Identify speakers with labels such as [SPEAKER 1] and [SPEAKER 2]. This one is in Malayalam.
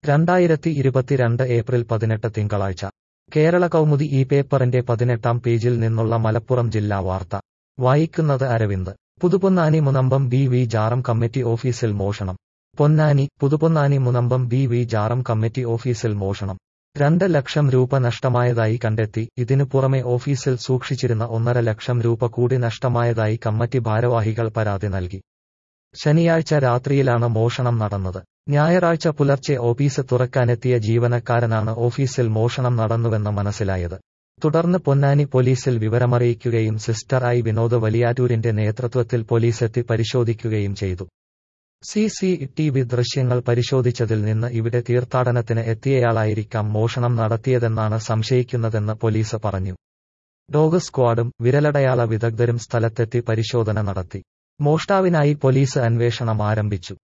[SPEAKER 1] രണ്ടായിരത്തി ഇരുപത്തിരണ്ട് ഏപ്രിൽ പതിനെട്ട് തിങ്കളാഴ്ച കേരള കൗമുദി ഈ പേപ്പറിന്റെ പതിനെട്ടാം പേജിൽ നിന്നുള്ള മലപ്പുറം ജില്ലാ വാർത്ത വായിക്കുന്നത് Arvind Puthuponnani Munambam B V Jaram committee ഓഫീസിൽ മോഷണം Ponnani Puthuponnani Munambam B V Jaram committee ഓഫീസിൽ മോഷണം രണ്ട് ലക്ഷം രൂപ നഷ്ടമായതായി കണ്ടെത്തി ഇതിനു പുറമെ ഓഫീസിൽ സൂക്ഷിച്ചിരുന്ന ഒന്നര ലക്ഷം രൂപ കൂടി നഷ്ടമായതായി കമ്മിറ്റി ഭാരവാഹികൾ പരാതി നൽകി ശനിയാഴ്ച രാത്രിയിലാണ് മോഷണം നടന്നത് ഞായറാഴ്ച പുലർച്ചെ ഓഫീസ് തുറക്കാനെത്തിയ ജീവനക്കാരനാണ് ഓഫീസിൽ മോഷണം നടന്നുവെന്ന് മനസ്സിലായത് തുടർന്ന് പൊന്നാനി പോലീസിൽ വിവരമറിയിക്കുകയും സിസ്റ്റർ ഐ വിനോദ് വലിയാറ്റൂരിന്റെ നേതൃത്വത്തിൽ പോലീസെത്തി പരിശോധിക്കുകയും ചെയ്തു സി സി ടി വി ദൃശ്യങ്ങൾ പരിശോധിച്ചതിൽ നിന്ന് ഇവിടെ തീർത്ഥാടനത്തിന് എത്തിയയാളായിരിക്കാം മോഷണം നടത്തിയതെന്നാണ് സംശയിക്കുന്നതെന്ന് പോലീസ് പറഞ്ഞു ഡോഗ് സ്ക്വാഡും വിരലടയാള വിദഗ്ധരും സ്ഥലത്തെത്തി പരിശോധന നടത്തി മോഷ്ടാവിനായി പോലീസ് അന്വേഷണം ആരംഭിച്ചു